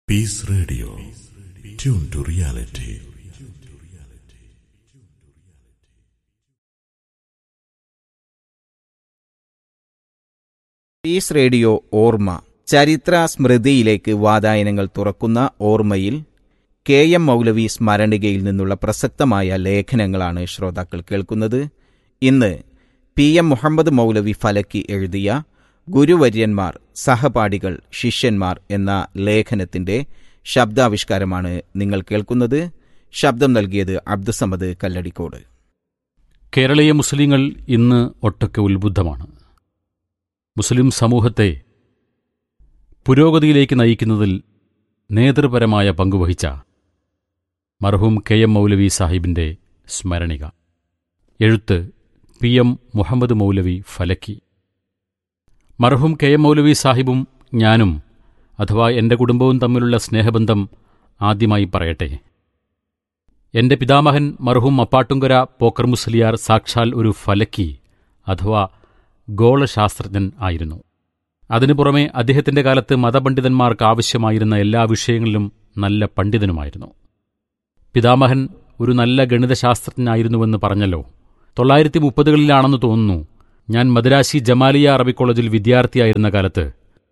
Piece radio tune to reality peace radio ഓർമ്മ ചരിത്ര സ്മൃതിയിലേക്ക് വാതായനങ്ങൾ തുറക്കുന്ന ഓർമ്മയിൽ കെ എം മൗലവി സ്മരണികയിൽ നിന്നുള്ള പ്രസക്തമായ ലേഖനങ്ങളാണ് ശ്രോതാക്കൾ കേൾക്കുന്നത് ഇന്ന് പി എം മുഹമ്മദ് മൗലവി ഫലക്കി എഴുതിയ ഗുരുവര്യന്മാർ സഹപാഠികൾ ശിഷ്യന്മാർ എന്ന ലേഖനത്തിന്റെ ശബ്ദാവിഷ്കാരമാണ് നിങ്ങൾ കേൾക്കുന്നത് ശബ്ദം നൽകിയത് അബ്ദുസമദ് കല്ലടിക്കോട് കേരളീയ മുസ്ലിങ്ങൾ ഇന്ന് ഒട്ടൊക്കെ ഉത്ബുദ്ധമാണ് മുസ്ലിം സമൂഹത്തെ പുരോഗതിയിലേക്ക് നയിക്കുന്നതിൽ നേതൃപരമായ പങ്കുവഹിച്ച മർഹൂം കെ എം മൗലവി സാഹിബിന്റെ സ്മരണിക എഴുത്ത് പി എം മുഹമ്മദ് മൗലവി ഫലക്കി മർഹൂം കെ എം മൗലവി സാഹിബും ഞാനും അഥവാ എന്റെ കുടുംബവും തമ്മിലുള്ള സ്നേഹബന്ധം ആദ്യമായി പറയട്ടെ എന്റെ പിതാമഹൻ മർഹൂം അപ്പാട്ടുങ്കര പോക്കർ മുസ്ലിയാർ സാക്ഷാൽ ഒരു ഫലക്കി അഥവാ ഗോളശാസ്ത്രജ്ഞൻ ആയിരുന്നു അതിനു പുറമെ അദ്ദേഹത്തിന്റെ കാലത്ത് മതപണ്ഡിതന്മാർക്ക് ആവശ്യമായിരുന്ന എല്ലാ വിഷയങ്ങളിലും നല്ല പണ്ഡിതനുമായിരുന്നു പിതാമഹൻ ഒരു നല്ല ഗണിതശാസ്ത്രജ്ഞനായിരുന്നുവെന്ന് പറഞ്ഞല്ലോ തൊള്ളായിരത്തി മുപ്പതുകളിലാണെന്ന് തോന്നുന്നു ഞാൻ മദ്രാശി ജമാലിയ അറബി കോളേജിൽ വിദ്യാർത്ഥിയായിരുന്ന കാലത്ത്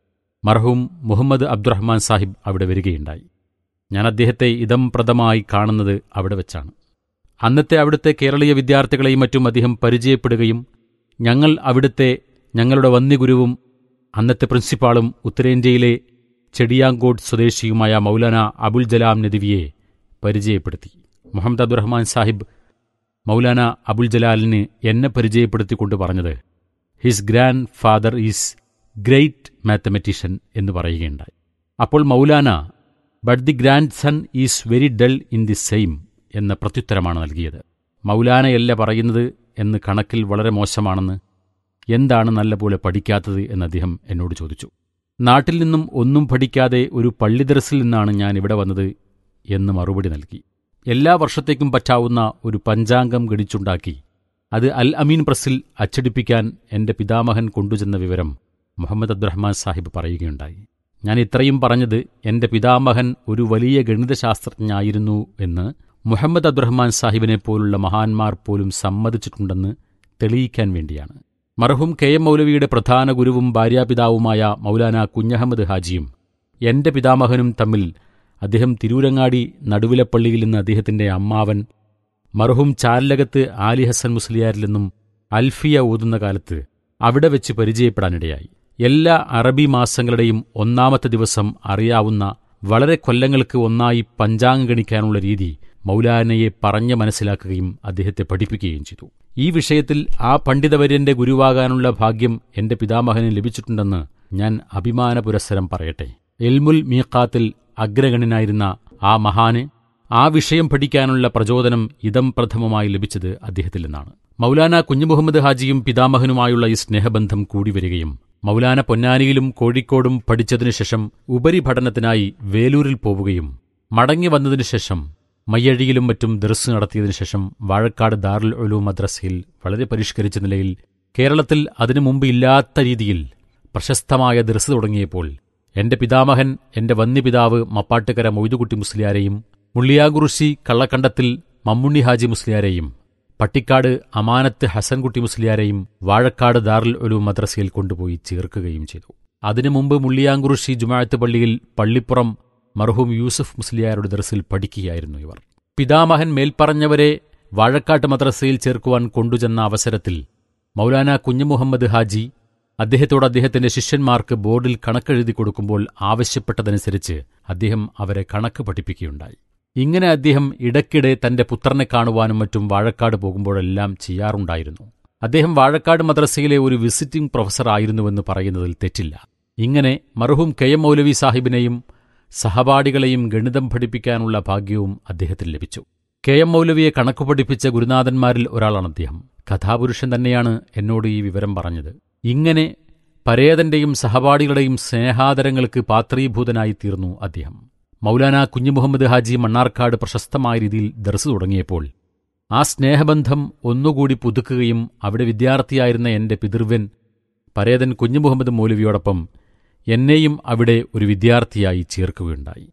മർഹൂം മുഹമ്മദ് അബ്ദുറഹ്മാൻ സാഹിബ് അവിടെ വരികയുണ്ടായി ഞാൻ അദ്ദേഹത്തെ ഇതം പ്രദമായി കാണുന്നത് അവിടെ വെച്ചാണ് അന്നത്തെ അവിടുത്തെ കേരളീയ വിദ്യാർത്ഥികളെയും മറ്റും അദ്ദേഹം പരിചയപ്പെടുകയും ഞങ്ങൾ അവിടുത്തെ ഞങ്ങളുടെ വന്യഗുരുവും അന്നത്തെ പ്രിൻസിപ്പാളും ഉത്തരേന്ത്യയിലെ ചെടിയാങ്കോട് സ്വദേശിയുമായ മൗലാന അബുൽ ജലാം നദിവിയെ പരിചയപ്പെടുത്തി മുഹമ്മദ് അബ്ദുറഹ്മാൻ സാഹിബ് മൗലാന അബുൽ ജലാലിന് എന്നെ പരിചയപ്പെടുത്തിക്കൊണ്ട് പറഞ്ഞത് his grand father is great mathematician എന്ന് പറയുകയുണ്ടായി അപ്പോൾ Maulana but the grand son is very dull in the same എന്ന പ്രത്യുത്തരമാണ് നൽകിയത് മൗലാനയല്ല പറയുന്നത് എന്ന് കണക്കിൽ വളരെ മോശമാണെന്ന് എന്താണ് നല്ലപോലെ പഠിക്കാത്തത് എന്ന് അദ്ദേഹം എന്നോട് ചോദിച്ചു നാട്ടിൽ നിന്നും ഒന്നും പഠിക്കാതെ ഒരു പള്ളിദർസിൽ നിന്നാണ് ഞാൻ ഇവിടെ വന്നത് എന്ന് മറുപടി നൽകി എല്ലാ വർഷത്തേക്കും പറ്റാവുന്ന ഒരു പഞ്ചാംഗം ഗണിച്ചുണ്ടാക്കി അത് അൽ അമീൻ പ്രസ്സിൽ അച്ചടിപ്പിക്കാൻ എന്റെ പിതാമഹൻ കൊണ്ടുചെന്ന വിവരം മുഹമ്മദ് അബ്ദുറഹ്മാൻ സാഹിബ് പറയുകയുണ്ടായി ഞാൻ ഇത്രയും പറഞ്ഞത് എന്റെ പിതാമഹൻ ഒരു വലിയ ഗണിതശാസ്ത്രജ്ഞനായിരുന്നു എന്ന് മുഹമ്മദ് അബ്ദുറഹ്മാൻ സാഹിബിനെ പോലുള്ള മഹാന്മാർ പോലും സമ്മതിച്ചിട്ടുണ്ടെന്ന് തെളിയിക്കാൻ വേണ്ടിയാണ് മർഹൂം കെ എം മൗലവിയുടെ പ്രധാന ഗുരുവും ഭാര്യാപിതാവുമായ മൗലാന കുഞ്ഞഹമ്മദ് ഹാജിയും എന്റെ പിതാമഹനും തമ്മിൽ അദ്ദേഹം തിരൂരങ്ങാടി നടുവിലപ്പള്ളിയിൽ നിന്ന് അദ്ദേഹത്തിന്റെ അമ്മാവൻ മർഹൂം ചാലകത്ത് ആലി ഹസൻ മുസ്ലിയാരിൽ നിന്നും അൽഫിയ ഓതുന്ന കാലത്ത് അവിടെ വെച്ച് പരിചയപ്പെടാനിടയായി എല്ലാ അറബി മാസങ്ങളുടെയും ഒന്നാമത്തെ ദിവസം അറിയാവുന്ന വളരെ കൊല്ലങ്ങൾക്ക് ഒന്നായി പഞ്ചാംഗം ഗണിക്കാനുള്ള രീതി മൗലാനയെ പറഞ്ഞ് മനസ്സിലാക്കുകയും അദ്ദേഹത്തെ പഠിപ്പിക്കുകയും ചെയ്തു ഈ വിഷയത്തിൽ ആ പണ്ഡിതവര്യന്റെ ഗുരുവാകാനുള്ള ഭാഗ്യം എന്റെ പിതാമഹന് ലഭിച്ചിട്ടുണ്ടെന്ന് ഞാൻ അഭിമാന പുരസ്സരം പറയട്ടെ എൽമുൽ മീഖാത്തിൽ അഗ്രഗണ്യനായിരുന്ന ആ മഹാന് ആ വിഷയം പഠിക്കാനുള്ള പ്രചോദനം ഇതം പ്രഥമമായി ലഭിച്ചത് അദ്ദേഹത്തിൽ നിന്നാണ് മൗലാന കുഞ്ഞുമുഹമ്മദ് ഹാജിയും പിതാമഹനുമായുള്ള ഈ സ്നേഹബന്ധം കൂടി വരികയും മൗലാന പൊന്നാനിയിലും കോഴിക്കോടും പഠിച്ചതിനുശേഷം ഉപരിപഠനത്തിനായി വേലൂരിൽ പോവുകയും മടങ്ങി വന്നതിനുശേഷം മയ്യഴിയിലും മറ്റും ദർസ് നടത്തിയതിനുശേഷം വാഴക്കാട് ദാറുൽ ഉലൂം മദ്രസയിൽ വളരെ പരിഷ്കരിച്ച നിലയിൽ കേരളത്തിൽ അതിനു മുമ്പ് ഇല്ലാത്ത രീതിയിൽ പ്രശസ്തമായ ദർസ് തുടങ്ങിയപ്പോൾ എന്റെ പിതാമഹൻ എന്റെ വന്യപിതാവ് മപ്പാട്ടുകര മൊയ്തുകുട്ടി മുസ്ലിയാരെയും മുള്ളിയാകുറിശി കള്ളക്കണ്ടത്തിൽ മമ്മുണ്ണി ഹാജി മുസ്ലിയാരെയും പട്ടിക്കാട് അമാനത്ത് ഹസൻകുട്ടി മുസ്ലിയാരെയും വാഴക്കാട് ദാറുൽ ഉലൂം മദ്രസയിൽ കൊണ്ടുപോയി ചേർക്കുകയും ചെയ്തു അതിനു മുമ്പ് മുള്ളിയാങ്കുറിശി ജുമാഅത്ത് പള്ളിയിൽ പള്ളിപ്പുറം മർഹൂം യൂസഫ് മുസ്ലിയാരുടെ ദർസിൽ പഠിക്കുകയായിരുന്നു ഇവർ പിതാമഹൻ മേൽപ്പറഞ്ഞവരെ വാഴക്കാട്ട് മദ്രസയിൽ ചേർക്കുവാൻ കൊണ്ടുചെന്ന അവസരത്തിൽ മൗലാന കുഞ്ഞുമുഹമ്മദ് ഹാജി അദ്ദേഹത്തോട് അദ്ദേഹത്തിന്റെ ശിഷ്യന്മാർക്ക് ബോർഡിൽ കണക്കെഴുതി കൊടുക്കുമ്പോൾ ആവശ്യപ്പെട്ടതനുസരിച്ച് അദ്ദേഹം അവരെ കണക്ക് പഠിപ്പിക്കുകയുണ്ടായി ഇങ്ങനെ അദ്ദേഹം ഇടയ്ക്കിടെ തന്റെ പുത്രനെ കാണുവാനും മറ്റും വാഴക്കാട് പോകുമ്പോഴെല്ലാം ചെയ്യാറുണ്ടായിരുന്നു അദ്ദേഹം വാഴക്കാട് മദ്രസയിലെ ഒരു വിസിറ്റിംഗ് പ്രൊഫസർ ആയിരുന്നുവെന്ന് പറയുന്നതിൽ തെറ്റില്ല ഇങ്ങനെ മർഹൂം കെ എം മൗലവി സാഹിബിനെയും സഹപാഠികളെയും ഗണിതം പഠിപ്പിക്കാനുള്ള ഭാഗ്യവും അദ്ദേഹത്തിന് ലഭിച്ചു കെ എം മൗലവിയെ കണക്കു പഠിപ്പിച്ച ഗുരുനാഥന്മാരിൽ ഒരാളാണ് അദ്ദേഹം കഥാപുരുഷൻ തന്നെയാണ് എന്നോട് ഈ വിവരം പറഞ്ഞത് ഇങ്ങനെ പരേതന്റെയും സഹപാഠികളുടെയും സ്നേഹാദരങ്ങൾക്ക് പാത്രീഭൂതനായി തീർന്നു അദ്ദേഹം മൗലാന കുഞ്ഞുമുഹമ്മദ് ഹാജി മണ്ണാർക്കാട് പ്രശസ്തമായ രീതിയിൽ ദർസ് തുടങ്ങിയപ്പോൾ ആ സ്നേഹബന്ധം ഒന്നുകൂടി പുതുക്കുകയും അവിടെ വിദ്യാർത്ഥിയായിരുന്ന എന്റെ പിതൃവ്യൻ പരേതൻ കുഞ്ഞുമുഹമ്മദ് മൗലവിയോടൊപ്പം എന്നെയും അവിടെ ഒരു വിദ്യാർത്ഥിയായി ചേർക്കുകയുണ്ടായി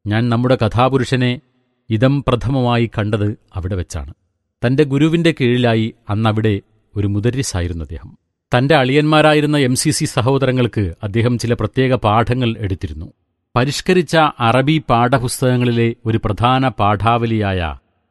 ഞാൻ നമ്മുടെ കഥാപുരുഷനെ ഇതം പ്രഥമമായി കണ്ടത് അവിടെ വെച്ചാണ് തന്റെ ഗുരുവിന്റെ കീഴിലായി അന്നവിടെ ഒരു മുദരിസായിരുന്നു അദ്ദേഹം തന്റെ അളിയന്മാരായിരുന്ന എം സി സി സഹോദരങ്ങൾക്ക് അദ്ദേഹം ചില പ്രത്യേക പാഠങ്ങൾ എടുത്തിരുന്നു പരിഷ്കരിച്ച അറബി പാഠപുസ്തകങ്ങളിലെ ഒരു പ്രധാന പാഠാവലിയായ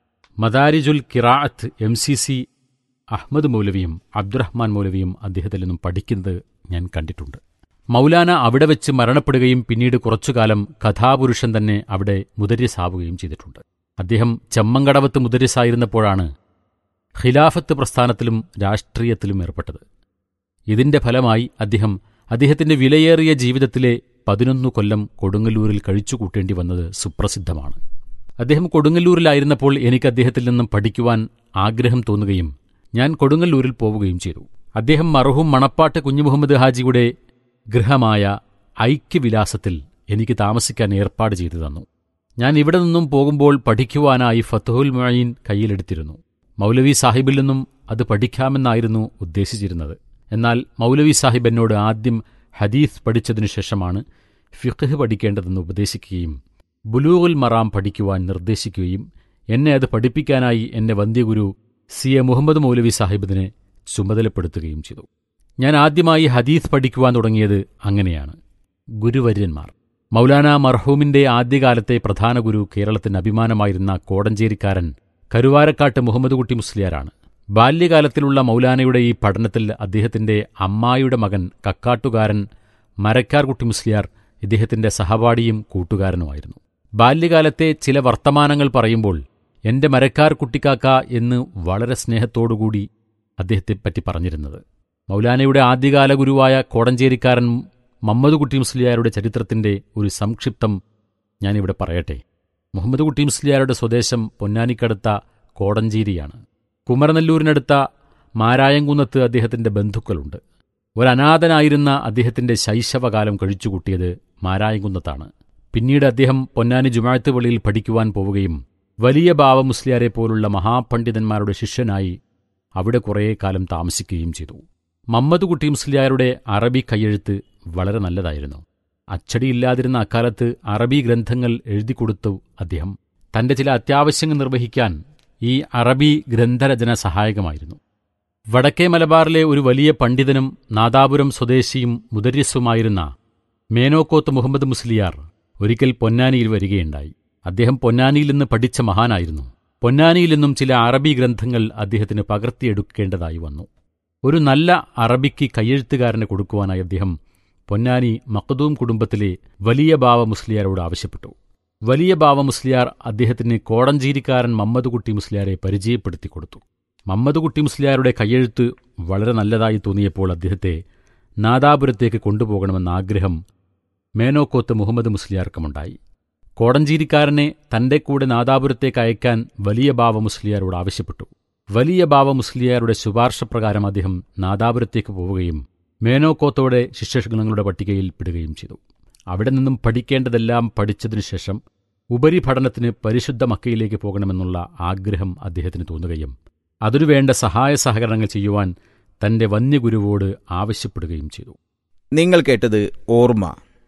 Madarijul Qiraat M C C Ahmad മൗലവിയും അബ്ദുറഹ്മാൻ മൗലവിയും അദ്ദേഹത്തിൽ നിന്നും പഠിക്കുന്നത് ഞാൻ കണ്ടിട്ടുണ്ട് മൗലാന അവിടെ വെച്ച് മരണപ്പെടുകയും പിന്നീട് കുറച്ചുകാലം കഥാപുരുഷൻ തന്നെ അവിടെ മുദരിസാവുകയും ചെയ്തിട്ടുണ്ട് അദ്ദേഹം ചെമ്മങ്കടവത്ത് മുദരിസായിരുന്നപ്പോഴാണ് ഖിലാഫത്ത് പ്രസ്ഥാനത്തിലും രാഷ്ട്രീയത്തിലും ഏർപ്പെട്ടത് ഇതിന്റെ ഫലമായി അദ്ദേഹം അദ്ദേഹത്തിന്റെ വിലയേറിയ ജീവിതത്തിലെ പതിനൊന്നു കൊല്ലം കൊടുങ്ങല്ലൂരിൽ കഴിച്ചുകൂട്ടേണ്ടി വന്നത് സുപ്രസിദ്ധമാണ് അദ്ദേഹം കൊടുങ്ങല്ലൂരിലായിരുന്നപ്പോൾ എനിക്ക് അദ്ദേഹത്തിൽ നിന്നും പഠിക്കുവാൻ ആഗ്രഹം തോന്നുകയും ഞാൻ കൊടുങ്ങല്ലൂരിൽ പോവുകയും ചെയ്തു അദ്ദേഹം മറഹൂം മണപ്പാട്ട് കുഞ്ഞുമുഹമ്മദ് ഹാജിയുടെ ഗൃഹമായ ഐക്യവിലാസത്തിൽ എനിക്ക് താമസിക്കാൻ ഏർപ്പാട് ചെയ്തു തന്നു ഞാൻ ഇവിടെ നിന്നും പോകുമ്പോൾ പഠിക്കുവാനായി ഫത്തുഹുൽ മൊയ്ൻ കയ്യിലെടുത്തിരുന്നു മൗലവി സാഹിബിൽ നിന്നും അത് പഠിക്കാമെന്നായിരുന്നു ഉദ്ദേശിച്ചിരുന്നത് എന്നാൽ മൗലവി സാഹിബ് എന്നോട് ആദ്യം ഹദീസ് പഠിച്ചതിനു ശേഷമാണ് ഫിഖ് പഠിക്കേണ്ടതെന്ന് ഉപദേശിക്കുകയും ബുലൂഗുൽ മറാം പഠിക്കുവാൻ നിർദ്ദേശിക്കുകയും എന്നെ അത് പഠിപ്പിക്കാനായി എന്റെ വന്ധ്യഗുരു സി എ മുഹമ്മദ് മൗലവി സാഹിബിനെ ചുമതലപ്പെടുത്തുകയും ചെയ്തു ഞാൻ ആദ്യമായി ഹദീസ് പഠിക്കുവാൻ തുടങ്ങിയത് അങ്ങനെയാണ് ഗുരുവര്യന്മാർ മൗലാന മർഹൂമിന്റെ ആദ്യകാലത്തെ പ്രധാന ഗുരു കേരളത്തിന് അഭിമാനമായിരുന്ന കോടഞ്ചേരിക്കാരൻ കരുവാരക്കാട്ട് മുഹമ്മദ് കുട്ടി മുസ്ലിയാരാണ് ബാല്യകാലത്തിലുള്ള മൗലാനയുടെ ഈ പഠനത്തിൽ അദ്ദേഹത്തിന്റെ അമ്മായിയുടെ മകൻ കക്കാട്ടുകാരൻ മരക്കാർ കുട്ടി മുസ്ലിയാർ ഇദ്ദേഹത്തിന്റെ സഹപാഠിയും കൂട്ടുകാരനുമായിരുന്നു ബാല്യകാലത്തെ ചില വർത്തമാനങ്ങൾ പറയുമ്പോൾ എന്റെ മരക്കാർ കുട്ടിക്കാക്ക എന്ന് വളരെ സ്നേഹത്തോടുകൂടി അദ്ദേഹത്തെപ്പറ്റി പറഞ്ഞിരുന്നത് മൗലാനയുടെ ആദ്യകാല ഗുരുവായ കോടഞ്ചേരിക്കാരൻ മുഹമ്മദ് കുട്ടി മുസ്ലിയാരുടെ ചരിത്രത്തിന്റെ ഒരു സംക്ഷിപ്തം ഞാനിവിടെ പറയട്ടെ മുഹമ്മദ് കുട്ടി മുസ്ലിയാരുടെ സ്വദേശം പൊന്നാനിക്കടുത്ത കോടഞ്ചേരിയാണ് കുമരനെല്ലൂരിനടുത്ത മാരായംകുന്നത്ത് അദ്ദേഹത്തിന്റെ ബന്ധുക്കളുണ്ട് ഒരനാഥനായിരുന്ന അദ്ദേഹത്തിന്റെ ശൈശവകാലം കഴിച്ചുകൂട്ടിയത് മാരായംകുന്നത്താണ് പിന്നീട് അദ്ദേഹം പൊന്നാനി ജുമാഴത്ത് പള്ളിയിൽ പഠിക്കുവാൻ പോവുകയും വലിയ ബാവ മുസ്ലിയാരെ പോലുള്ള മഹാപണ്ഡിതന്മാരുടെ ശിഷ്യനായി അവിടെ കുറേ കാലം താമസിക്കുകയും ചെയ്തു മമ്മദ് കുട്ടി മുസ്ലിയാരുടെ അറബി കൈയെഴുത്ത് വളരെ നല്ലതായിരുന്നു അച്ചടിയില്ലാതിരുന്ന അക്കാലത്ത് അറബി ഗ്രന്ഥങ്ങൾ എഴുതിക്കൊടുത്തു അദ്ദേഹം തന്റെ ചില അത്യാവശ്യങ്ങൾ നിർവഹിക്കാൻ ഈ അറബി ഗ്രന്ഥരചന സഹായകമായിരുന്നു വടക്കേ മലബാറിലെ ഒരു വലിയ പണ്ഡിതനും നാദാപുരം സ്വദേശിയും മുദര്യസുമായിരുന്ന മേനോക്കോത്ത് മുഹമ്മദ് മുസ്ലിയാർ ഒരിക്കൽ പൊന്നാനിയിൽ വരികയുണ്ടായി അദ്ദേഹം പൊന്നാനിയിൽ നിന്ന് പഠിച്ച മഹാനായിരുന്നു പൊന്നാനിയിൽ നിന്നും ചില അറബി ഗ്രന്ഥങ്ങൾ അദ്ദേഹത്തിന് പകർത്തിയെടുക്കേണ്ടതായി വന്നു ഒരു നല്ല അറബിക്ക് കയ്യെഴുത്തുകാരനെ കൊടുക്കുവാനായി അദ്ദേഹം പൊന്നാനി മഖദൂം കുടുംബത്തിലെ വലിയ ബാവ മുസ്ലിയാരോട് ആവശ്യപ്പെട്ടു വലിയ ബാവ മുസ്ലിയാർ അദ്ദേഹത്തിന് കോടഞ്ചേരിക്കാരൻ മമ്മദ് കുട്ടി മുസ്ലിയാരെ പരിചയപ്പെടുത്തി കൊടുത്തു മമ്മദ് കുട്ടി മുസ്ലിയാരുടെ കയ്യെഴുത്ത് വളരെ നല്ലതായി തോന്നിയപ്പോൾ അദ്ദേഹത്തെ നാദാപുരത്തേക്ക് കൊണ്ടുപോകണമെന്ന ആഗ്രഹം മേനോക്കോത്ത് മുഹമ്മദ് മുസ്ലിയാർക്കുമുണ്ടായി കോടഞ്ചേരിക്കാരനെ തന്റെ കൂടെ നാദാപുരത്തേക്ക് അയക്കാൻ വലിയ ബാവ മുസ്ലിയാരോട് ആവശ്യപ്പെട്ടു വലിയ ബാവ മുസ്ലിയാരുടെ ശുപാർശപ്രകാരം അദ്ദേഹം നാദാപുരത്തേക്ക് പോവുകയും മേനോക്കോത്തോടെ ശിഷ്യഗണങ്ങളുടെ പട്ടികയിൽ പെടുകയും ചെയ്തു അവിടെ നിന്നും പഠിക്കേണ്ടതെല്ലാം പഠിച്ചതിനു ശേഷം ഉപരിപഠനത്തിന് പരിശുദ്ധ മക്കയിലേക്ക് പോകണമെന്നുള്ള ആഗ്രഹം അദ്ദേഹത്തിന് തോന്നുകയും അതിനുവേണ്ട സഹായ സഹകരണങ്ങൾ ചെയ്യുവാൻ തന്റെ വന്യഗുരുവോട് ആവശ്യപ്പെടുകയും ചെയ്തു നിങ്ങൾ കേട്ടത് ഓർമ്മ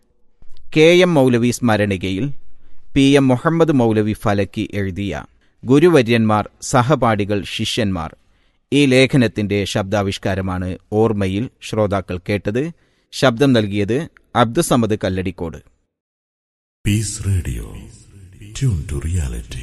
കെ എം മൗലവി സ്മരണികയിൽ പി എം മുഹമ്മദ് മൗലവി ഫലക്കി എഴുതിയ ഗുരുവര്യന്മാർ സഹപാഠികൾ ശിഷ്യന്മാർ ഈ ലേഖനത്തിന്റെ ശബ്ദാവിഷ്കാരമാണ് ഓർമ്മയിൽ ശ്രോതാക്കൾ കേട്ടത് ശബ്ദം നൽകിയത് Abdussamad Kalladikode Peace Radio. Tune to reality.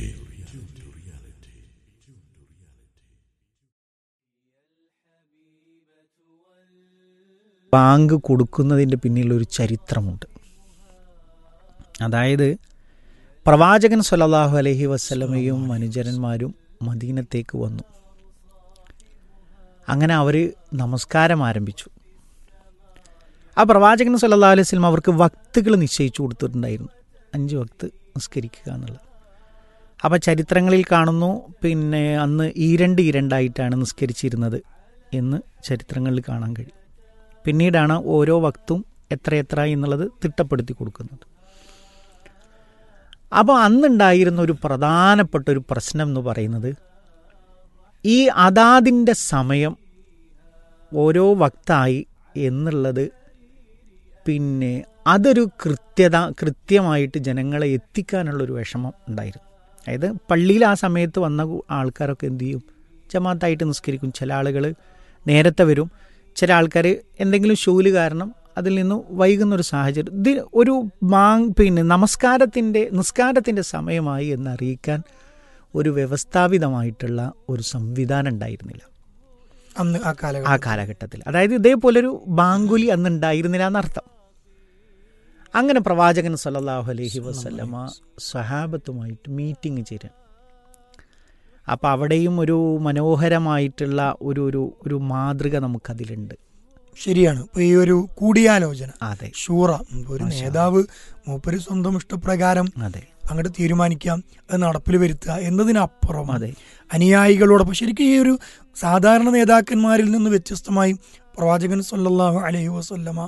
ബാങ്ക് കൊടുക്കുന്നതിൻ്റെ പിന്നിലൊരു ചരിത്രമുണ്ട് അതായത് പ്രവാചകൻ സല്ലല്ലാഹു അലൈഹി വസ്ലമയും അനുചരന്മാരും മദീനത്തേക്ക് വന്നു അങ്ങനെ അവർ നമസ്കാരം ആരംഭിച്ചു ആ പ്രവാചകൻ സല്ലല്ലാഹു അലൈഹി വസ്ലം അവർക്ക് വക്തുകൾ നിശ്ചയിച്ചു കൊടുത്തിട്ടുണ്ടായിരുന്നു അഞ്ച് വക്ത് നിസ്കരിക്കുക എന്നുള്ളത് അപ്പോൾ ചരിത്രങ്ങളിൽ കാണുന്നു പിന്നെ അന്ന് ഈരണ്ട് ഈരണ്ടായിട്ടാണ് നിസ്കരിച്ചിരുന്നത് എന്ന് ചരിത്രങ്ങളിൽ കാണാൻ കഴിയും പിന്നീടാണ് ഓരോ വക്തും എത്ര എത്ര എന്നുള്ളത് തിട്ടപ്പെടുത്തി കൊടുക്കുന്നത് അപ്പോൾ അന്നുണ്ടായിരുന്ന ഒരു പ്രധാനപ്പെട്ട ഒരു പ്രശ്നം എന്ന് പറയുന്നത് ഈ അതാതിൻ്റെ സമയം ഓരോ വക്തായി എന്നുള്ളത് പിന്നെ അതൊരു കൃത്യത കൃത്യമായിട്ട് ജനങ്ങളെ എത്തിക്കാനുള്ളൊരു വിഷമം ഉണ്ടായിരുന്നു അതായത് പള്ളിയിൽ ആ സമയത്ത് വന്ന കു- ആൾക്കാരൊക്കെ എന്ത് ചെയ്യും ജമാഅത്തായിട്ട് നിസ്കരിക്കും ചില ആളുകൾ നേരത്തെ വരും ചില ആൾക്കാർ എന്തെങ്കിലും ഷൂല് കാരണം അതിൽ നിന്ന് വൈകുന്ന ഒരു സാഹചര്യം ഇത് ഒരു മാങ് പിന്നെ നമസ്കാരത്തിൻ്റെ നിസ്കാരത്തിൻ്റെ സമയമായി എന്നറിയിക്കാൻ ഒരു വ്യവസ്ഥാപിതമായിട്ടുള്ള ഒരു സംവിധാനം ഉണ്ടായിരുന്നില്ല അന്ന് ആ ആ കാലഘട്ടം കാലഘട്ടത്തിൽ അതായത് ഇതേപോലൊരു ബാങ്കുലി അന്ന് ഉണ്ടായിരുന്നില്ല എന്നർത്ഥം അങ്ങനെ പ്രവാചകൻ സല്ലല്ലാഹു അലൈഹി വസല്ലമ സഹാബത്തുമായിട്ട് മീറ്റിംഗ് ചേരാൻ അപ്പം അവിടെയും ഒരു മനോഹരമായിട്ടുള്ള ഒരു ഒരു ഒരു മാതൃക നമുക്കതിലുണ്ട് ശരിയാണ് ഇപ്പൊ ഈ ഒരു കൂടിയാലോചന അതെ ഷൂറ ഇപ്പൊ ഒരു നേതാവ് മൂപ്പര് സ്വന്തം ഇഷ്ടപ്രകാരം അതെ അങ്ങോട്ട് തീരുമാനിക്കാം അത് നടപ്പിൽ വരുത്തുക എന്നതിനപ്പുറം അതെ അനുയായികളോടൊപ്പം ശരിക്കും ഈ ഒരു സാധാരണ നേതാക്കന്മാരിൽ നിന്ന് വ്യത്യസ്തമായി പ്രവാചകൻ സല്ലല്ലാഹു അലൈഹി വസല്ലമ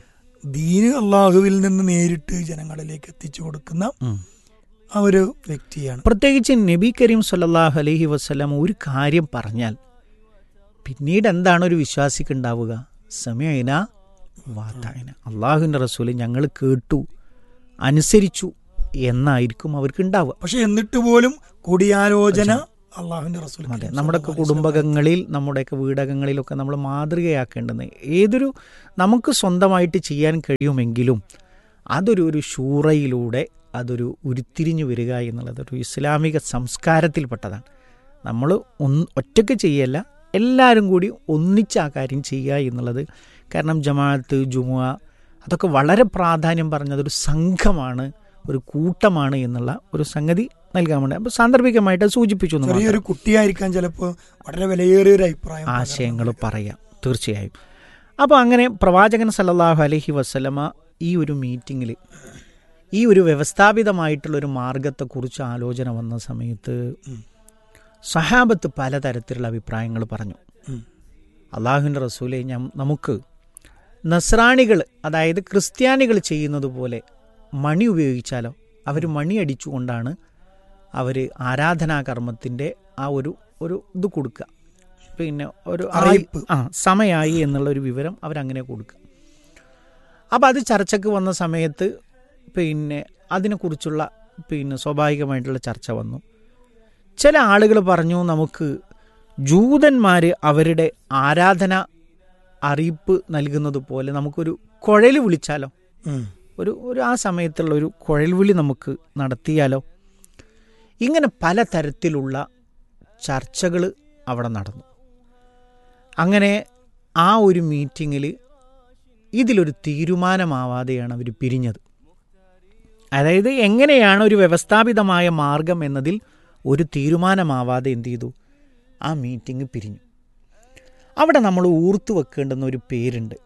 ദീന് അള്ളാഹുവിൽ നിന്ന് നേരിട്ട് ജനങ്ങളിലേക്ക് എത്തിച്ചു കൊടുക്കുന്ന ഉം. ആ ഒരു വ്യക്തിയാണ് പ്രത്യേകിച്ച് നബി കരീം സല്ലല്ലാഹു അലൈഹി വസല്ലം ഒരു കാര്യം പറഞ്ഞാൽ പിന്നീട് എന്താണ് ഒരു വിശ്വാസിക്ക് ഉണ്ടാവുക സമയന വാത്തായന അള്ളാഹുവിൻ്റെ റസൂല് ഞങ്ങൾ കേട്ടു അനുസരിച്ചു എന്നായിരിക്കും അവർക്ക് ഉണ്ടാവുക പക്ഷെ എന്നിട്ട് പോലും കൂടിയാലോചന അള്ളാഹുവിന്റെ റസൂൽ അതെ കരീം നമ്മുടെയൊക്കെ സല്ലല്ലാഹു അലൈഹി വസല്ലം കുടുംബകങ്ങളിൽ നമ്മുടെയൊക്കെ വീടകങ്ങളിലൊക്കെ നമ്മൾ മാതൃകയാക്കേണ്ടത് ഏതൊരു നമുക്ക് സ്വന്തമായിട്ട് ചെയ്യാൻ കഴിയുമെങ്കിലും അതൊരു ഒരു ഷൂറയിലൂടെ അതൊരു ഉരുത്തിരിഞ്ഞു വരിക എന്നുള്ളത് ഒരു ഇസ്ലാമിക സംസ്കാരത്തിൽപ്പെട്ടതാണ് നമ്മൾ ഒന്ന് ഒറ്റയ്ക്ക് ചെയ്യല്ല എല്ലാവരും കൂടി ഒന്നിച്ച് ആ കാര്യം ചെയ്യുക എന്നുള്ളത് കാരണം ജമാഅത്ത് ജുമുഅ അതൊക്കെ വളരെ പ്രാധാന്യം പറഞ്ഞതൊരു സംഘമാണ് ഒരു കൂട്ടമാണ് എന്നുള്ള ഒരു സംഗതി നൽകാൻ വേണ്ടി അപ്പോൾ സാന്ദർഭികമായിട്ട് സൂചിപ്പിച്ചു എന്ന് മാത്രം. ചെറിയൊരു കുട്ടിയായിരിക്കാൻ ചിലപ്പോൾ വളരെ വിലയേറിയ ഒരു അഭിപ്രായം ആശയങ്ങൾ പറയാം തീർച്ചയായും അപ്പോൾ അങ്ങനെ പ്രവാചകൻ സല്ലല്ലാഹു അലൈഹി വസല്ലമ ഈ ഒരു മീറ്റിങ്ങിൽ ഈ ഒരു വ്യവസ്ഥാപിതമായിട്ടുള്ള ഒരു മാർഗത്തെക്കുറിച്ച് ആലോചന വന്ന സമയത്ത് ഉം. സഹാബത്ത് പലതരത്തിലുള്ള അഭിപ്രായങ്ങൾ പറഞ്ഞു ഉം. അള്ളാഹുവിൻ്റെ റസൂലെ ഞാൻ നമുക്ക് നസ്രാണികൾ അതായത് ക്രിസ്ത്യാനികൾ ചെയ്യുന്നത് പോലെ മണി ഉപയോഗിച്ചാലോ അവർ മണി അടിച്ചുകൊണ്ടാണ് അവർ ആരാധനാകർമ്മത്തിൻ്റെ ആ ഒരു ഒരു ഇത് കൊടുക്കുക പിന്നെ ഒരു ആയി- അറിയിപ്പ്. ആ സമയമായി എന്നുള്ള ഒരു വിവരം അവരങ്ങനെ കൊടുക്കുക അപ്പോൾ അത് ചർച്ചയ്ക്ക് വന്ന സമയത്ത് പിന്നെ അതിനെക്കുറിച്ചുള്ള പിന്നെ സ്വാഭാവികമായിട്ടുള്ള ചർച്ച വന്നു ചില ആളുകൾ പറഞ്ഞു നമുക്ക് ജൂതന്മാർ അവരുടെ ആരാധന അറിയിപ്പ് നൽകുന്നത് പോലെ നമുക്കൊരു കുഴൽ വിളിച്ചാലോ ഉം. ഒരു ഒരു ആ സമയത്തുള്ള ഒരു കുഴൽവിളി നമുക്ക് നടത്തിയാലോ ഇങ്ങനെ പലതരത്തിലുള്ള ചർച്ചകൾ അവിടെ നടന്നു അങ്ങനെ ആ ഒരു മീറ്റിങ്ങിൽ ഇതിലൊരു തീരുമാനമാവാതെയാണ് അവർ പിരിഞ്ഞത് അതായത് എങ്ങനെയാണ് ഒരു വ്യവസ്ഥാപിതമായ മാർഗം എന്നതിൽ ഒരു തീരുമാനമാവാതെ എന്ത് ചെയ്തു ആ മീറ്റിംഗ് പിരിഞ്ഞു അവിടെ നമ്മൾ ഊർത്തു വെക്കേണ്ടുന്ന ഒരു പേരുണ്ട്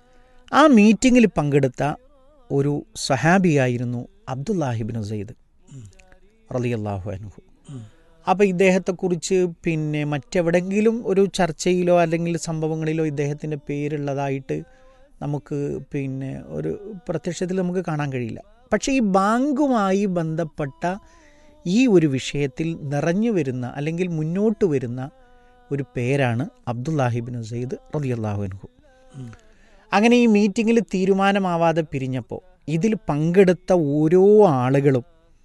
ആ മീറ്റിങ്ങിൽ പങ്കെടുത്ത ഒരു സഹാബിയായിരുന്നു അബ്ദുല്ലാഹിബിൻ സെയ്ദ് റളിയല്ലാഹു അൻഹു അപ്പോൾ ഇദ്ദേഹത്തെക്കുറിച്ച് പിന്നെ മറ്റെവിടെങ്കിലും ഒരു ചർച്ചയിലോ അല്ലെങ്കിൽ സംഭവങ്ങളിലോ ഇദ്ദേഹത്തിൻ്റെ പേരുള്ളതായിട്ട് നമുക്ക് പിന്നെ ഒരു പ്രത്യക്ഷത്തിൽ നമുക്ക് കാണാൻ കഴിയില്ല പക്ഷേ ഈ ബാങ്കുമായി ബന്ധപ്പെട്ട ഈ ഒരു വിഷയത്തിൽ നിറഞ്ഞു വരുന്ന അല്ലെങ്കിൽ മുന്നോട്ട് വരുന്ന ഒരു പേരാണ് അബ്ദുല്ലാഹിബിൻ സെയ്ദ് റളിയല്ലാഹു അൻഹു അങ്ങനെ ഈ മീറ്റിങ്ങിൽ തീരുമാനമാവാതെ പിരിഞ്ഞപ്പോൾ ഇതിൽ പങ്കെടുത്ത ഓരോ ആളുകളും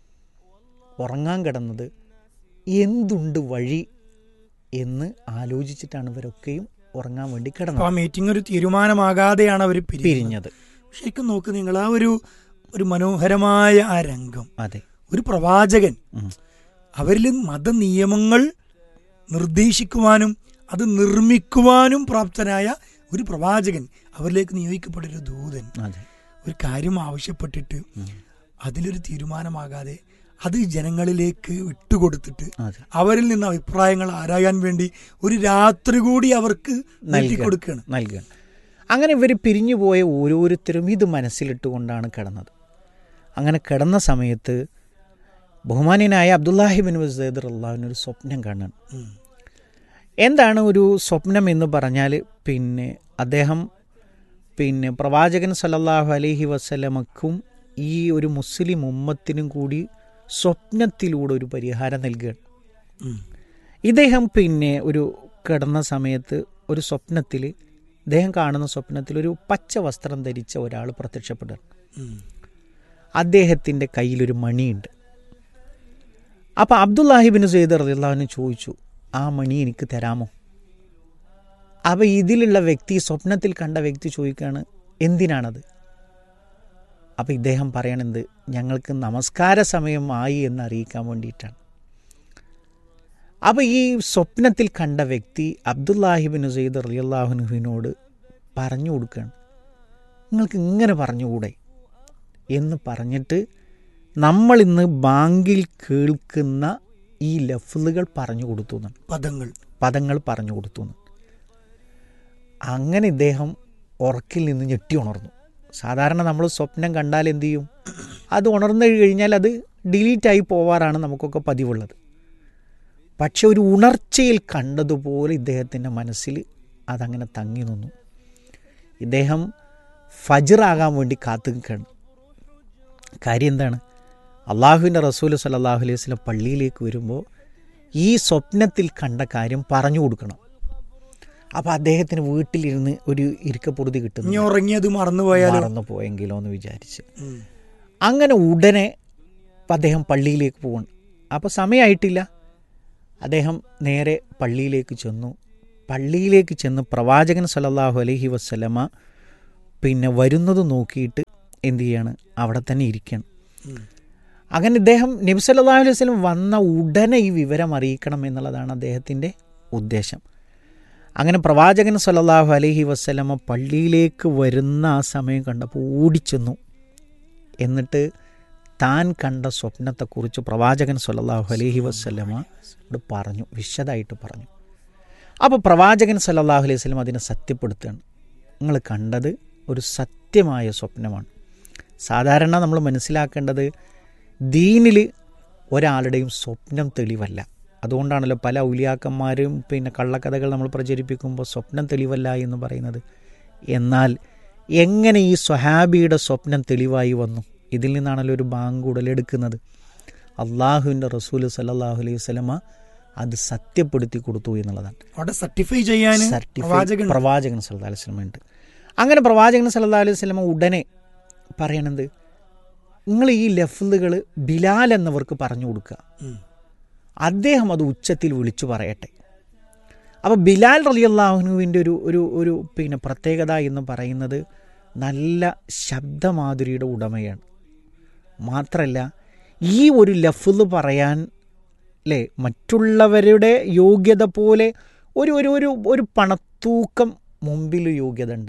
ഉറങ്ങാൻ കിടന്നത് എന്തുണ്ട് വഴി എന്ന് ആലോചിച്ചിട്ടാണ് ഇവരൊക്കെയും ഉറങ്ങാൻ വേണ്ടി അപ്പൊ കിടന്നത് ആ മീറ്റിംഗ് ഒരു തീരുമാനമാകാതെയാണ് അവർ പിരിഞ്ഞത് പിരിഞ്ഞത് ശരിക്കും നോക്ക് നിങ്ങൾ ആ ഒരു ഒരു മനോഹരമായ ആ രംഗം അതെ ഒരു പ്രവാചകൻ ഉം. അവരിൽ മതനിയമങ്ങൾ നിർദ്ദേശിക്കുവാനും അത് നിർമ്മിക്കുവാനും പ്രാപ്തനായ ഒരു പ്രവാചകൻ അവരിലേക്ക് നിയോഗിക്കപ്പെട്ട ഒരു ദൂതൻ അതെ ഒരു കാര്യം ആവശ്യപ്പെട്ടിട്ട് അതിലൊരു തീരുമാനമാകാതെ അത് ജനങ്ങളിലേക്ക് വിട്ടുകൊടുത്തിട്ട് അതെ അവരിൽ നിന്ന് അഭിപ്രായങ്ങൾ ആരായാൻ വേണ്ടി ഒരു രാത്രി കൂടി അവർക്ക് നൽകി കൊടുക്കുകയാണ് നൽകുക അങ്ങനെ ഇവർ പിരിഞ്ഞുപോയ ഓരോരുത്തരും ഇത് മനസ്സിലിട്ടുകൊണ്ടാണ് കിടന്നത് അങ്ങനെ കിടന്ന സമയത്ത് ബഹുമാന്യനായ അബ്ദുല്ലാഹിബിൻ വസീദ് അള്ളാഹുവിനൊരു സ്വപ്നം കാണാണ് ഉം. എന്താണ് ഒരു സ്വപ്നം എന്ന് പറഞ്ഞാൽ പിന്നെ അദ്ദേഹം പിന്നെ പ്രവാചകൻ സല്ലല്ലാഹു അലൈഹി വസല്ലമക്കും ഈ ഒരു മുസ്ലിം ഉമ്മത്തിനും കൂടി സ്വപ്നത്തിലൂടെ ഒരു പരിഹാരം നൽകുകയാണ് ഉം. ഇദ്ദേഹം പിന്നെ ഒരു കിടന്ന സമയത്ത് ഒരു സ്വപ്നത്തിൽ ഇദ്ദേഹം കാണുന്ന സ്വപ്നത്തിൽ ഒരു പച്ച വസ്ത്രം ധരിച്ച ഒരാൾ പ്രത്യക്ഷപ്പെടുകയാണ് അദ്ദേഹത്തിൻ്റെ കയ്യിലൊരു മണിയുണ്ട് അപ്പോൾ അബ്ദുല്ലാഹിബിൻ സെയ്ദ് റളിയല്ലാഹുവിന് ചോദിച്ചു ആ മണി എനിക്ക് തരാമോ അപ്പോൾ ഇതിലുള്ള വ്യക്തി സ്വപ്നത്തിൽ കണ്ട വ്യക്തി ചോദിക്കുകയാണ് എന്തിനാണത് അപ്പോൾ ഇദ്ദേഹം പറയണത് ഞങ്ങൾക്ക് നമസ്കാര സമയമായി എന്ന് അറിയിക്കാൻ വേണ്ടിയിട്ടാണ് അപ്പോൾ ഈ സ്വപ്നത്തിൽ കണ്ട വ്യക്തി അബ്ദുല്ലാഹിബിൻ സെയ്ദ് റളിയല്ലാഹുനുവിനോട് പറഞ്ഞു കൊടുക്കുകയാണ് നിങ്ങൾക്ക് ഇങ്ങനെ പറഞ്ഞുകൂടെ എന്ന് പറഞ്ഞിട്ട് നമ്മൾ ഇന്ന് ബാങ്കിൽ കേൾക്കുന്ന ഈ ലഫ്ലുകൾ പറഞ്ഞു കൊടുത്തു എന്നാണ് പദങ്ങൾ പദങ്ങൾ പറഞ്ഞു കൊടുത്തു എന്ന് അങ്ങനെ ഇദ്ദേഹം ഉറക്കിൽ നിന്ന് ഞെട്ടി ഉണർന്നു സാധാരണ നമ്മൾ സ്വപ്നം കണ്ടാൽ എന്ത് ചെയ്യും അത് ഉണർന്നു കഴിഞ്ഞാൽ അത് ഡിലീറ്റായി പോവാറാണ് നമുക്കൊക്കെ പതിവുള്ളത് പക്ഷെ ഒരു ഉണർച്ചയിൽ കണ്ടതുപോലെ ഇദ്ദേഹത്തിൻ്റെ മനസ്സിൽ അതങ്ങനെ തങ്ങി നിന്നു ഇദ്ദേഹം ഫജറാകാൻ വേണ്ടി കാത്തു നിൽക്കുകയാണ് കാര്യം എന്താണ് അള്ളാഹുവിൻ്റെ റസൂൽ സല്ലാഹു അലൈഹി വസ്ലം പള്ളിയിലേക്ക് വരുമ്പോൾ ഈ സ്വപ്നത്തിൽ കണ്ട കാര്യം പറഞ്ഞു കൊടുക്കണം അപ്പോൾ അദ്ദേഹത്തിന് വീട്ടിലിരുന്ന് ഒരു ഇരിക്കപ്പൊറുതി ഇനി കിട്ടുന്നു ഉറങ്ങിയത് മറന്നുപോയാലോ മറന്നു പോയെങ്കിലോ എന്ന് വിചാരിച്ച് ഉം. അങ്ങനെ ഉടനെ അദ്ദേഹം പള്ളിയിലേക്ക് പോകണം അപ്പോൾ സമയമായിട്ടില്ല അദ്ദേഹം നേരെ പള്ളിയിലേക്ക് ചെന്നു പള്ളിയിലേക്ക് ചെന്ന് പ്രവാചകൻ സല്ലല്ലാഹു അലൈഹി വസ്ലമ പിന്നെ വരുന്നത് നോക്കിയിട്ട് എന്ത് ചെയ്യാണ് അവിടെ തന്നെ ഇരിക്കണം അങ്ങനെ ഇദ്ദേഹം നബി സല്ലല്ലാഹു അലൈഹി വസല്ലം വന്ന ഉടനെ ഈ വിവരം അറിയിക്കണം എന്നുള്ളതാണ് അദ്ദേഹത്തിൻ്റെ ഉദ്ദേശം അങ്ങനെ പ്രവാചകൻ സല്ലല്ലാഹു അലൈഹി വസ്ലമ പള്ളിയിലേക്ക് വരുന്ന ആ സമയം കണ്ടപ്പോൾ ഓടിച്ചെന്നു എന്നിട്ട് താൻ കണ്ട സ്വപ്നത്തെക്കുറിച്ച് പ്രവാചകൻ സല്ലല്ലാഹു അലൈഹി വസ്ലമ പറഞ്ഞു വിശദമായിട്ട് പറഞ്ഞു അപ്പോൾ പ്രവാചകൻ സല്ലല്ലാഹു അലൈഹി വസ്ലം അതിനെ സത്യപ്പെടുത്തുകയാണ് നിങ്ങൾ കണ്ടത് ഒരു സത്യമായ സ്വപ്നമാണ് സാധാരണ നമ്മൾ മനസ്സിലാക്കേണ്ടത് ദീനിൽ ഒരാളുടെയും സ്വപ്നം തെളിവല്ല അതുകൊണ്ടാണല്ലോ പല ഔലിയാക്കന്മാരും പിന്നെ കള്ളക്കഥകൾ നമ്മൾ പ്രചരിപ്പിക്കുമ്പോൾ സ്വപ്നം തെളിവല്ല എന്ന് പറയുന്നത് എന്നാൽ എങ്ങനെ ഈ സ്വഹാബിയുടെ സ്വപ്നം തെളിവായി വന്നു ഇതിൽ നിന്നാണല്ലോ ഒരു ബാങ്ക് ഉടലെടുക്കുന്നത് അള്ളാഹുവിൻ്റെ റസൂൽ സല്ലല്ലാഹു അലൈഹി വസല്ലമ അത് സത്യപ്പെടുത്തി കൊടുത്തു എന്നുള്ളതാണ് അവിടെ സർട്ടിഫൈ ചെയ്യാൻ സർട്ടിഫൈ പ്രവാചകൻ പ്രവാചകൻ സല്ലല്ലാഹു അലൈഹി വസല്ലമ ഉണ്ട് അങ്ങനെ പ്രവാചകൻ സല്ലല്ലാഹു അലൈഹി വസല്ലമ ഉടനെ പറയണത് നിങ്ങൾ ഈ ലഫ്ലുകൾ ബിലാൽ എന്നവർക്ക് പറഞ്ഞു കൊടുക്കുക ഉം. അദ്ദേഹം അത് ഉച്ചത്തിൽ വിളിച്ചു പറയട്ടെ അപ്പോൾ ബിലാൽ റലിയല്ലാഹുനുവിൻ്റെ ഒരു ഒരു ഒരു പിന്നെ പ്രത്യേകത എന്ന് പറയുന്നത് നല്ല ശബ്ദമാധുരിയുടെ ഉടമയാണ് മാത്രമല്ല ഈ ഒരു ലഫ്ല് പറയാൻ അല്ലേ മറ്റുള്ളവരുടെ യോഗ്യത പോലെ ഒരു ഒരു ഒരു ഒരു പണത്തൂക്കം മുമ്പിൽ യോഗ്യത ഉണ്ട്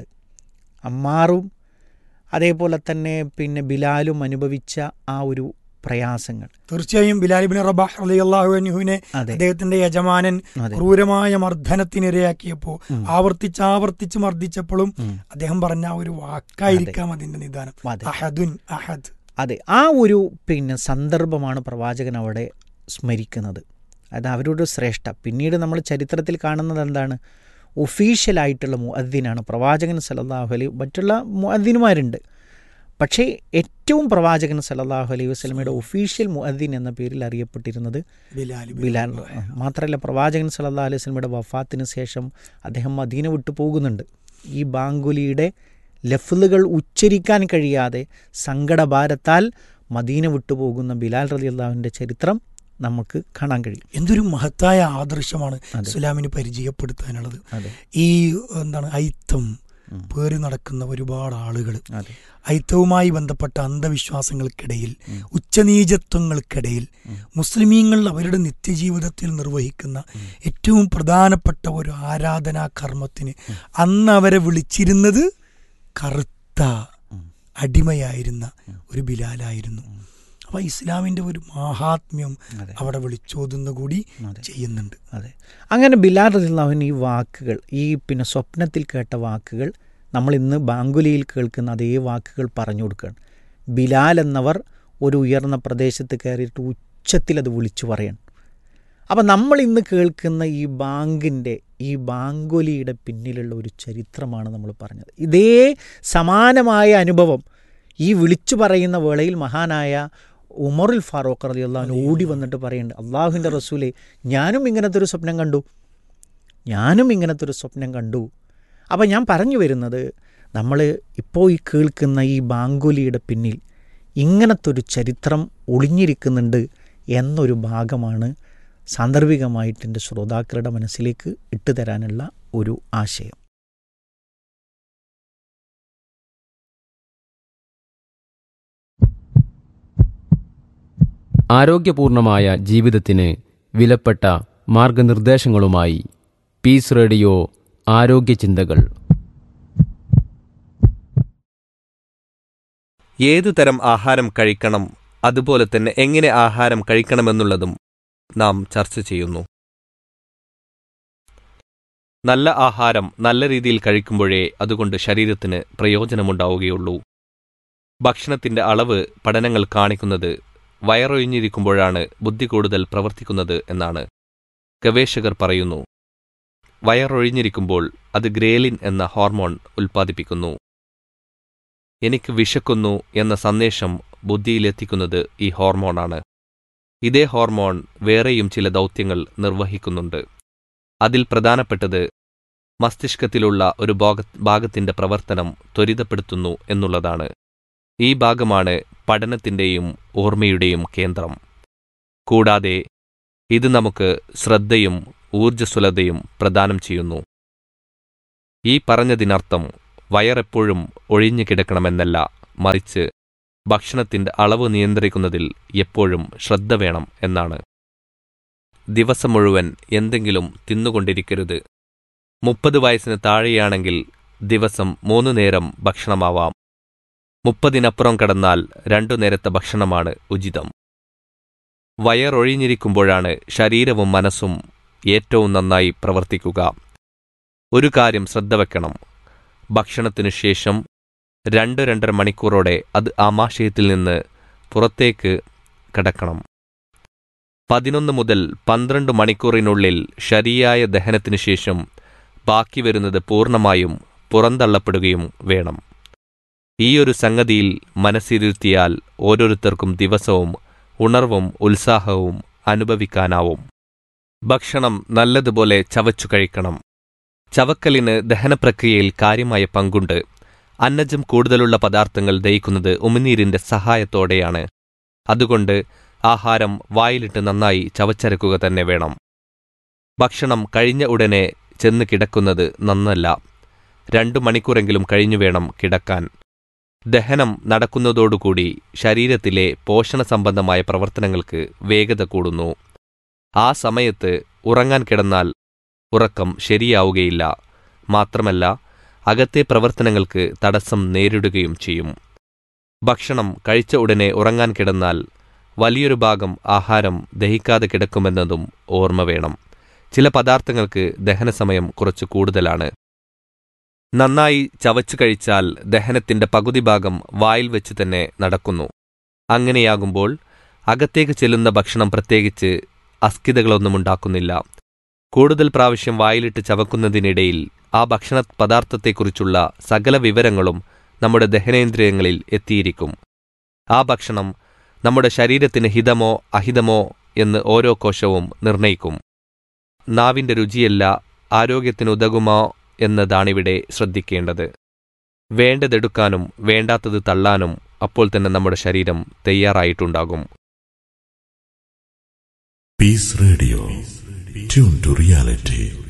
അമ്മാറും അതേപോലെ തന്നെ പിന്നെ ബിലാലും അനുഭവിച്ച ആ ഒരു പ്രയാസങ്ങൾ തീർച്ചയായും ബിലാലിബിൻ റബാഹ് റളിയല്ലാഹു അൻഹുവിനെ അതെ അദ്ദേഹത്തിന്റെ യജമാനൻ അതെ ക്രൂരമായ മർദ്ദനത്തിനിരയാക്കിയപ്പോ ഉം. ആവർത്തിച്ച് ആവർത്തിച്ച് മർദ്ദിച്ചപ്പോഴും ഉം. അദ്ദേഹം പറഞ്ഞ ആ ഒരു വാക്കായിരിക്കാം അതിന്റെ നിദാനം അതെ അഹദുൻ അഹദ് അതെ ആ ഒരു പിന്നെ സന്ദർഭമാണ് പ്രവാചകൻ അവിടെ സ്മരിക്കുന്നത് അത് അവരുടെ ശ്രേഷ്ഠ പിന്നീട് നമ്മൾ ചരിത്രത്തിൽ കാണുന്നത് എന്താണ് ഒഫീഷ്യലായിട്ടുള്ള മുഅദ്ദിനാണ് പ്രവാചകൻ സല്ലല്ലാഹു അലൈഹി മറ്റുള്ള മുഅദ്ദിനുമാരുണ്ട് പക്ഷേ ഏറ്റവും പ്രവാചകൻ സല്ലല്ലാഹു അലൈഹി വസല്ലമയുടെ ഒഫീഷ്യൽ മുഅദ്ദിൻ എന്ന പേരിൽ അറിയപ്പെട്ടിരുന്നത് ബിലാൽ ഇബ്നു ബിലാൽ റബാഹ്. മാത്രമല്ല പ്രവാചകൻ സല്ലല്ലാഹു അലൈഹി വസല്ലമയുടെ വഫാത്തിന് ശേഷം അദ്ദേഹം മദീന വിട്ടു പോകുന്നുണ്ട് ഈ ബാങ്കുലിയുടെ ലഫ്ലുകൾ ഉച്ചരിക്കാൻ കഴിയാതെ സങ്കടഭാരത്താൽ മദീന വിട്ടുപോകുന്ന ബിലാൽ റളിയല്ലാഹുവിൻ്റെ ചരിത്രം നമുക്ക് കാണാൻ കഴിയും എന്തൊരു മഹത്തായ ആദർശമാണ് അതെ. ഇസ്ലാമിന് പരിചയപ്പെടുത്താനുള്ളത് അതെ ഈ എന്താണ് ഐത്തം ഉം. പേറി നടക്കുന്ന ഒരുപാട് ആളുകൾ അതെ ഐത്തവുമായി ബന്ധപ്പെട്ട അന്ധവിശ്വാസങ്ങൾക്കിടയിൽ ഉം. ഉച്ചനീചത്വങ്ങൾക്കിടയിൽ മുസ്ലിമീങ്ങൾ അവരുടെ നിത്യജീവിതത്തിൽ നിർവഹിക്കുന്ന ഏറ്റവും പ്രധാനപ്പെട്ട ഒരു ആരാധനാ കർമ്മത്തിന് അന്ന് അവരെ വിളിച്ചിരുന്നത് കറുത്ത അടിമയായിരുന്ന ഒരു ബിലാലായിരുന്നു അപ്പൊ ഇസ്ലാമിന്റെ ഒരു മാഹാത്മ്യം അതെ. അവിടെ വിളിച്ചോതുന്ന കൂടി അതെ. ചെയ്യുന്നുണ്ട് അതെ അങ്ങനെ ബിലാൽ റളിയല്ലാഹുവിന് ഈ വാക്കുകൾ ഈ പിന്നെ സ്വപ്നത്തിൽ കേട്ട വാക്കുകൾ നമ്മൾ ഇന്ന് ബാങ്കുലിയിൽ കേൾക്കുന്ന അതേ വാക്കുകൾ പറഞ്ഞു കൊടുക്കുകയാണ് ബിലാൽ എന്നവർ ഒരു ഉയർന്ന പ്രദേശത്ത് കയറിയിട്ട് ഉച്ചത്തിൽ അത് വിളിച്ചു പറയണം അപ്പം നമ്മൾ ഇന്ന് കേൾക്കുന്ന ഈ ബാങ്കിൻ്റെ ഈ ബാങ്കുലിയുടെ പിന്നിലുള്ള ഒരു ചരിത്രമാണ് നമ്മൾ പറഞ്ഞത് ഇതേ സമാനമായ അനുഭവം ഈ വിളിച്ചു പറയുന്ന വേളയിൽ മഹാനായ ഉമറുൽ ഫാറൂഖ് റലി അള്ളാഹുവിന് ഓടി വന്നിട്ട് പറയുന്നുണ്ട് അള്ളാഹുവിൻ്റെ റസൂലെ ഞാനും ഇങ്ങനത്തെ ഒരു സ്വപ്നം കണ്ടു ഞാനും ഇങ്ങനത്തെ ഒരു സ്വപ്നം കണ്ടു അപ്പം ഞാൻ പറഞ്ഞു വരുന്നത് നമ്മൾ ഇപ്പോൾ ഈ കേൾക്കുന്ന ഈ ബാങ്കുലിയുടെ പിന്നിൽ ഇങ്ങനത്തെ ഒരു ചരിത്രം ഒളിഞ്ഞിരിക്കുന്നുണ്ട് എന്നൊരു ഭാഗമാണ് സാന്ദർഭികമായിട്ട് എൻ്റെ ശ്രോതാക്കളുടെ മനസ്സിലേക്ക് ഇട്ടുതരാനുള്ള ഒരു ആശയം ആരോഗ്യപൂർണമായ ജീവിതത്തിന് വിലപ്പെട്ട മാർഗനിർദ്ദേശങ്ങളുമായി പീസ് റേഡിയോ ആരോഗ്യ ചിന്തകൾ ഏതു തരം ആഹാരം കഴിക്കണം അതുപോലെ തന്നെ എങ്ങനെ ആഹാരം കഴിക്കണമെന്നുള്ളതും നാം ചർച്ച ചെയ്യുന്നു നല്ല ആഹാരം നല്ല രീതിയിൽ കഴിക്കുമ്പോഴേ അതുകൊണ്ട് ശരീരത്തിന് പ്രയോജനമുണ്ടാവുകയുള്ളൂ ഭക്ഷണത്തിന്റെ അളവ് പഠനങ്ങൾ കാണിക്കുന്നത് വയറൊഴിഞ്ഞിരിക്കുമ്പോഴാണ് ബുദ്ധി കൂടുതൽ പ്രവർത്തിക്കുന്നത് എന്നാണ് ഗവേഷകർ പറയുന്നു വയറൊഴിഞ്ഞിരിക്കുമ്പോൾ അത് ഗ്രേലിൻ എന്ന ഹോർമോൺ ഉൽപ്പാദിപ്പിക്കുന്നു എനിക്ക് വിശക്കുന്നു എന്ന സന്ദേശം ബുദ്ധിയിലെത്തിക്കുന്നത് ഈ ഹോർമോണാണ് ഇതേ ഹോർമോൺ വേറെയും ചില ദൗത്യങ്ങൾ നിർവഹിക്കുന്നുണ്ട് അതിൽ പ്രധാനപ്പെട്ടത് മസ്തിഷ്കത്തിലുള്ള ഒരു ഭാഗ ഭാഗത്തിന്റെ പ്രവർത്തനം ത്വരിതപ്പെടുത്തുന്നു എന്നുള്ളതാണ് ഈ ഭാഗമാണ് പഠനത്തിന്റെയും ഓർമ്മയുടെയും കേന്ദ്രം കൂടാതെ ഇത് നമുക്ക് ശ്രദ്ധയും ഊർജ്ജസ്വലതയും പ്രദാനം ചെയ്യുന്നു ഈ പറഞ്ഞതിനർത്ഥം വയറെപ്പോഴും ഒഴിഞ്ഞു കിടക്കണമെന്നല്ല മറിച്ച് ഭക്ഷണത്തിന്റെ അളവ് നിയന്ത്രിക്കുന്നതിൽ എപ്പോഴും ശ്രദ്ധ വേണം എന്നാണ് ദിവസം മുഴുവൻ എന്തെങ്കിലും തിന്നുകൊണ്ടിരിക്കരുത് മുപ്പത് വയസ്സിന് താഴെയാണെങ്കിൽ ദിവസം മൂന്നു നേരം ഭക്ഷണമാവാം മുപ്പതിനപ്പുറം കടന്നാൽ രണ്ടു നേരത്തെ ഭക്ഷണമാണ് ഉചിതം വയറൊഴിഞ്ഞിരിക്കുമ്പോഴാണ് ശരീരവും മനസ്സും ഏറ്റവും നന്നായി പ്രവർത്തിക്കുക ഒരു കാര്യം ശ്രദ്ധ വെക്കണം ഭക്ഷണത്തിനു ശേഷം രണ്ട് രണ്ടര മണിക്കൂറോടെ അത് ആമാശയത്തിൽ നിന്ന് പുറത്തേക്ക് കടക്കണം പതിനൊന്ന് മുതൽ പന്ത്രണ്ട് മണിക്കൂറിനുള്ളിൽ ശരിയായ ദഹനത്തിനു ശേഷം ബാക്കി വരുന്നത് പൂർണ്ണമായും പുറന്തള്ളപ്പെടുകയും വേണം ഈയൊരു സംഗതിയിൽ മനസ്സിരുത്തിയാൽ ഓരോരുത്തർക്കും ദിവസവും ഉണർവും ഉത്സാഹവും അനുഭവിക്കാനാവും ഭക്ഷണം നല്ലതുപോലെ ചവച്ചു കഴിക്കണം ചവക്കലിന് ദഹനപ്രക്രിയയിൽ കാര്യമായ പങ്കുണ്ട് അന്നജം കൂടുതലുള്ള പദാർത്ഥങ്ങൾ ദഹിക്കുന്നത് ഉമിനീരിന്റെ സഹായത്തോടെയാണ് അതുകൊണ്ട് ആഹാരം വായിലിട്ട് നന്നായി ചവച്ചരക്കുക തന്നെ വേണം ഭക്ഷണം കഴിഞ്ഞ ഉടനെ ചെന്ന് കിടക്കുന്നത് നന്നല്ല രണ്ടു മണിക്കൂറെങ്കിലും കഴിഞ്ഞു വേണം കിടക്കാൻ ദഹനം നടക്കുന്നതോടുകൂടി ശരീരത്തിലെ പോഷണ സംബന്ധമായ പ്രവർത്തനങ്ങൾക്ക് വേഗത കൂടുന്നു ആ സമയത്ത് ഉറങ്ങാൻ കിടന്നാൽ ഉറക്കം ശരിയാവുകയില്ല മാത്രമല്ല അകത്തെ പ്രവർത്തനങ്ങൾക്ക് തടസ്സം നേരിടുകയും ചെയ്യും ഭക്ഷണം കഴിച്ച ഉടനെ ഉറങ്ങാൻ കിടന്നാൽ വലിയൊരു ഭാഗം ആഹാരം ദഹിക്കാതെ കിടക്കുമെന്നതും ഓർമ്മ വേണം ചില പദാർത്ഥങ്ങൾക്ക് ദഹനസമയം കുറച്ച് കൂടുതലാണ് നന്നായി ചവച്ചു കഴിച്ചാൽ ദഹനത്തിന്റെ പകുതി ഭാഗം വായിൽ വെച്ച് തന്നെ നടക്കുന്നു അങ്ങനെയാകുമ്പോൾ അകത്തേക്ക് ചെല്ലുന്ന ഭക്ഷണം പ്രത്യേകിച്ച് അസ്ഥിതകളൊന്നും ഉണ്ടാക്കുന്നില്ല കൂടുതൽ പ്രാവശ്യം വായിലിട്ട് ചവക്കുന്നതിനിടയിൽ ആ ഭക്ഷണ പദാർത്ഥത്തെക്കുറിച്ചുള്ള സകല വിവരങ്ങളും നമ്മുടെ ദഹനേന്ദ്രിയങ്ങളിൽ എത്തിയിരിക്കും ആ ഭക്ഷണം നമ്മുടെ ശരീരത്തിന് ഹിതമോ അഹിതമോ എന്ന് ഓരോ കോശവും നിർണയിക്കും നാവിന്റെ രുചിയല്ല ആരോഗ്യത്തിനുതകുമോ എന്നതാണിവിടെ ശ്രദ്ധിക്കേണ്ടത് വേണ്ടതെടുക്കാനും വേണ്ടാത്തത് തള്ളാനും അപ്പോൾ തന്നെ നമ്മുടെ ശരീരം തയ്യാറായിട്ടുണ്ടാകും Peace Radio. Tune to reality.